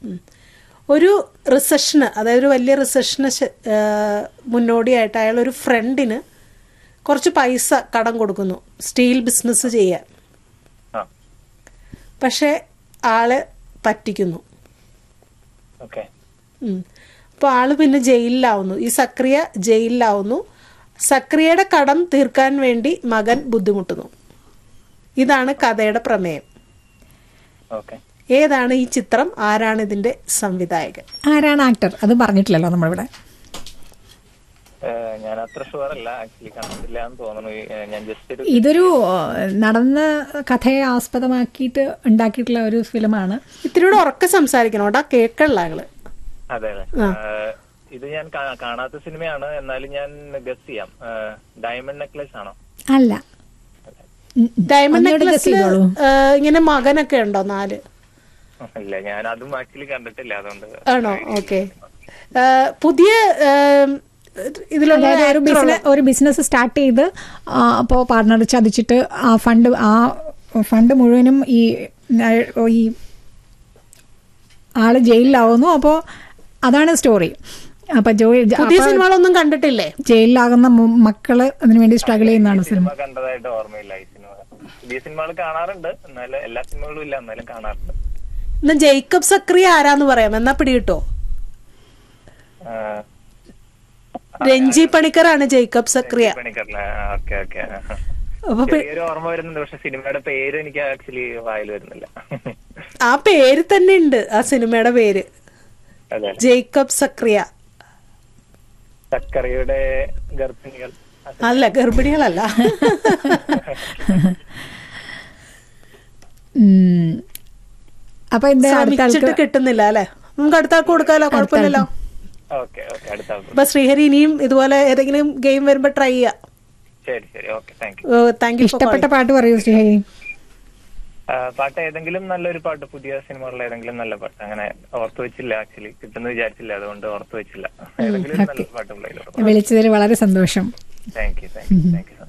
ഉം. ഒരു റിസഷന് അതായത് ഒരു വലിയ റിസഷന് മുന്നോടിയായിട്ട് അയാൾ ഒരു ഫ്രണ്ടിന് കുറച്ച് പൈസ കടം കൊടുക്കുന്നു സ്റ്റീൽ ബിസിനസ് ചെയ്യാൻ ആ പക്ഷേ ആള് പറ്റിക്കുന്നു ഓക്കെ അപ്പോൾ ആള് പിന്നെ ജയിലിലാവുന്നു ഈ സക്രിയ ജയിലിലാവുന്നു സക്രിയയുടെ കടം തീർക്കാൻ വേണ്ടി മകൻ ബുദ്ധിമുട്ടുന്നു ഇതാണ് കഥയുടെ പ്രമേയം ഓക്കെ ഏതാണ് ഈ ചിത്രം ആരാണ് ഇതിന്റെ സംവിധായകൻ ആരാണ് ആക്ടർ അത് പറഞ്ഞിട്ടില്ലല്ലോ നമ്മളിവിടെ ഞാൻ അത്ര ഷുവർ അല്ല ആക്ച്വലി കണ്ടിട്ടില്ല എന്ന് തോന്നുന്നു ഈ, ഏഹ്, ഞാൻ ജസ്റ്റ് ഒരു ഇതൊരു ആ, നടന്ന കഥയെ ആസ്പദമാക്കിയിട്ട് ഉണ്ടാക്കിയിട്ടുള്ള ഒരു ഫിലിമാണ് ഇത്തിരിയുടെ ഉറക്കെ സംസാരിക്കണം കേട്ടോ കേൾക്കള്ള ആള് അതെ അതെ ഏഹ്, ഇത് ഞാൻ കാ- കാണാത്ത സിനിമയാണ് എന്നാലും ഞാൻ ഗസ് ചെയ്യാം ഏഹ്, ഡയമണ്ട് നെക്ലസ് ആണോ അല്ല ഉം, ഉം. ഡയമണ്ട് ഒന്നുകൂടെ guess നെക്ലസിൽ ചെയ്തോളൂ. ഇങ്ങനെ മകനൊക്കെ ഉണ്ടോ നാല് ഇല്ല ഞാൻ അതും ആക്ച്വലി കണ്ടിട്ടില്ല അതുകൊണ്ട് ആണോ ഓക്കെ പുതിയ ആ, ഇതിലുള്ള അതായത് ഒരു actor ബിസിനസ് ഒരു ബിസിനസ് സ്റ്റാർട്ട് ചെയ്ത് അപ്പോൾ പാർട്ണർ ചതിച്ചിട്ട് ആ ഫണ്ട് ആ ഫണ്ട് മുഴുവനും ഈ ആ, ഈ ആള് ജയിലിലാവുന്നു അപ്പോൾ അതാണ് സ്റ്റോറി അപ്പൊ ജോയി പുതിയ അപ്പൊ സിനിമകളൊന്നും കണ്ടിട്ടില്ലേ ജയിലിലാകുന്ന മു- മക്കള് അതിനുവേണ്ടി സ്ട്രഗിൾ ചെയ്യുന്നതാണ് സിനിമ സിനിമ കണ്ടതായിട്ട് ഓർമ്മയില്ല ഈ സിനിമ പുതിയ സിനിമകൾ കാണാറുണ്ട് എന്നാലും എല്ലാ സിനിമകളും ഇല്ല എന്നാലും കാണാറുണ്ട് എന്നാ ജേക്കബ് സക്രിയ ആരാന്ന് പറയാം എന്നാ പിടികിട്ടോ ഏഹ്, രഞ്ജി പണിക്കറാണ് ജേക്കബ് സക്രിയ പണിക്കറില്ല ഓക്കെ ഓക്കെ അപ്പൊ പി- ചെറിയൊരു ഓർമ്മ വരുന്നുണ്ട് പക്ഷെ സിനിമയുടെ പേര് എനിക്ക് ആക്ച്വലി വായിൽ വരുന്നില്ല ആ പേര് തന്നെ ഉണ്ട് ആ സിനിമയുടെ പേര് അതെ ജേക്കബ് സക്രിയ സക്കറിയുടെ ഗർഭിണികൾ അല്ല ഗർഭിണികളല്ല ഉം. അപ്പൊ എന്താ അടുത്ത ശ്രമിച്ചിട്ട് ആൾക്ക് കിട്ടുന്നില്ല അല്ലെ നമുക്ക് അടുത്ത ആൾക്ക് കൊടുക്കാലോ കുഴപ്പമില്ലല്ലോ ഓക്കെ ഓക്കെ അടുത്ത ആൾക്ക്. അപ്പൊ ശ്രീഹരി ഇനിയും ഇതുപോലെ ഏതെങ്കിലും ഗെയിം വരുമ്പോ ട്രൈ ചെയ്യാം ശരി ശരി okay thank you thank you ഇഷ്ടപ്പെട്ട പാട്ട് പറയൂ ശ്രീഹരി പാട്ട് ഏതെങ്കിലും നല്ലൊരു പാട്ട് പുതിയ സിനിമകളിൽ ഏതെങ്കിലും നല്ല പാട്ട് അങ്ങനെ ഓർത്ത് വെച്ചില്ല ആക്ച്വലി കിട്ടുന്ന വിചാരിച്ചില്ല അതുകൊണ്ട് ഓർത്ത് വെച്ചില്ല ഏതെങ്കിലും ഒരു നല്ല പാട്ട് പ്ലേയിലോട്ട് വിളിച്ചതിൽ വളരെ സന്തോഷം thank you thank you thank U